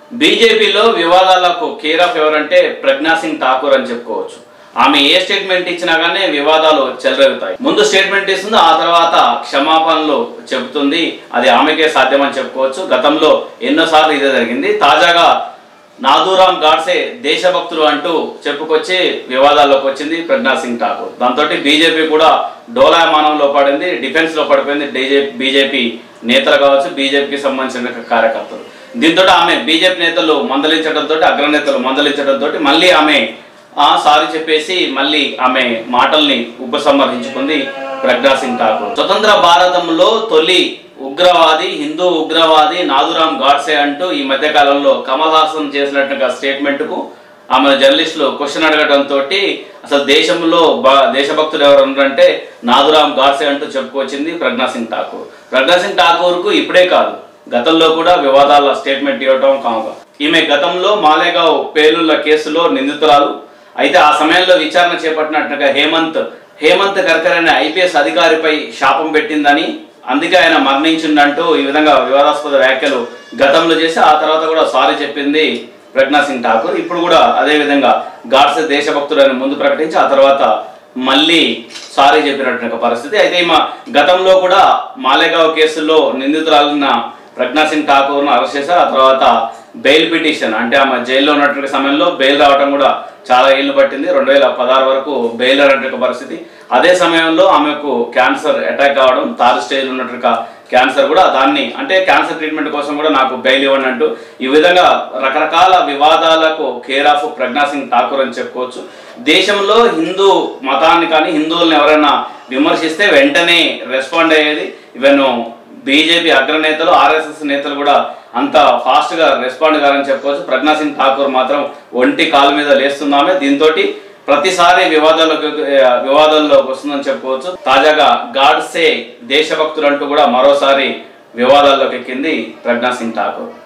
బీజేపీలో వివాదాలకు care of ఎవరంటే ప్రజ్ఞా సింగ్ ఠాకూర్ అని చెప్పుకోవచ్చు ఆమె ఏ స్టేట్మెంట్ ఇచ్చినా కానీ వివాదాలు చెలరేగుతాయి ముందు స్టేట్మెంట్ ఇస్తుంది ఆ తర్వాత క్షమాపణలు చెబుతుంది అది ఆమెకే సాధ్యమని చెప్పుకోవచ్చు గతంలో ఎన్నోసార్లు ఇదే జరిగింది తాజాగా నాదూరాం గాడ్సే దేశభక్తులు అంటూ చెప్పుకొచ్చి వివాదాల్లోకి వచ్చింది ప్రజ్ఞా సింగ్ ఠాకూర్ దాంతో బీజేపీ కూడా డోలాయమానంలో పడింది డిఫెన్స్ లో పడిపోయింది బీజేపీ నేతలు కావచ్చు బీజేపీకి సంబంధించిన కార్యకర్తలు దీంతో ఆమె బీజేపీ నేతలు మందలించడంతో అగ్రనేతలు మందలించడంతో మళ్ళీ ఆమె ఆ సారీ చెప్పేసి మళ్ళీ ఆమె మాటల్ని ఉపసంహరించుకుంది ప్రజ్ఞా సింగ్ ఠాకూర్ స్వతంత్ర భారతంలో తొలి ఉగ్రవాది హిందూ ఉగ్రవాది నాదురాం గాడ్సే అంటూ ఈ మధ్య కాలంలో కమల్ హాసన్ చేసినట్టుగా స్టేట్మెంట్ కు ఆమె జర్నలిస్టులు క్వశ్చన్ అడగడంతో అసలు దేశంలో బా- దేశభక్తులు ఎవరు ఉన్నారంటే నాదురాం గాడ్సే అంటూ చెప్పుకొచ్చింది ప్రజ్ఞా సింగ్ ఠాకూర్ ప్రజ్ఞా సింగ్ ఠాకూర్ కు ఇప్పుడే కాదు గతంలో కూడా వివాదాల స్టేట్మెంట్ ఇవ్వటం కాగా ఈమె గతంలో మాలేగావ్ పేలుళ్ల కేసులో నిందితురాలు అయితే ఆ సమయంలో విచారణ చేపట్టినట్టుగా హేమంత్ హేమంత్ కర్కర్ అనే ఐపీఎస్ అధికారిపై శాపం పెట్టిందని అందుకే ఆయన మరణించిందంటూ ఈ విధంగా వివాదాస్పద వ్యాఖ్యలు గతంలో చేసి ఆ తర్వాత కూడా సారీ చెప్పింది ప్రజ్ఞా సింగ్ ఠాకూర్ ఇప్పుడు కూడా అదే విధంగా గాడ్సే దేశభక్తుడని ముందు ప్రకటించి ఆ తర్వాత మళ్ళీ సారీ చెప్పినటువంటి పరిస్థితి అయితే ఈమె గతంలో కూడా మాలేగావ్ కేసులో నిందితురాలిన ప్రజ్ఞా సింగ్ ఠాకూర్ను అరెస్ట్ చేశారు ఆ తర్వాత బెయిల్ పిటిషన్ అంటే ఆమె జైల్లో ఉన్నటువంటి సమయంలో బెయిల్ రావడం కూడా చాలా ఏళ్ళు పట్టింది రెండు వేల పదహారు వరకు బెయిల్ అనేటువంటి పరిస్థితి అదే సమయంలో ఆమెకు క్యాన్సర్ అటాక్ కావడం థర్డ్ స్టేజ్ ఉన్నట్టుగా క్యాన్సర్ కూడా దాన్ని అంటే క్యాన్సర్ ట్రీట్మెంట్ కోసం కూడా నాకు బెయిల్ ఇవ్వండి అంటూ ఈ విధంగా రకరకాల వివాదాలకు కేర్ ఆఫ్ ప్రజ్ఞా సింగ్ ఠాకూర్ అని చెప్పుకోవచ్చు దేశంలో హిందూ మతాన్ని కానీ హిందువులను ఎవరైనా విమర్శిస్తే వెంటనే రెస్పాండ్ అయ్యేది ఈవెన్ బీజేపీ అగ్రనేతలు ఆర్ఎస్ఎస్ నేతలు కూడా అంత ఫాస్ట్ గా రెస్పాండ్ కారని చెప్పుకోవచ్చు ప్రజ్ఞా సింగ్ ఠాకూర్ మాత్రం ఒంటి కాలు మీద లేస్తున్నామే దీంతో ప్రతిసారి వివాదాల్లోకి వివాదాల్లోకి వస్తుందని చెప్పుకోవచ్చు తాజాగా గాడ్సే దేశభక్తులు అంటూ కూడా మరోసారి వివాదాల్లోకి ఎక్కింది ప్రజ్ఞా సింగ్ ఠాకూర్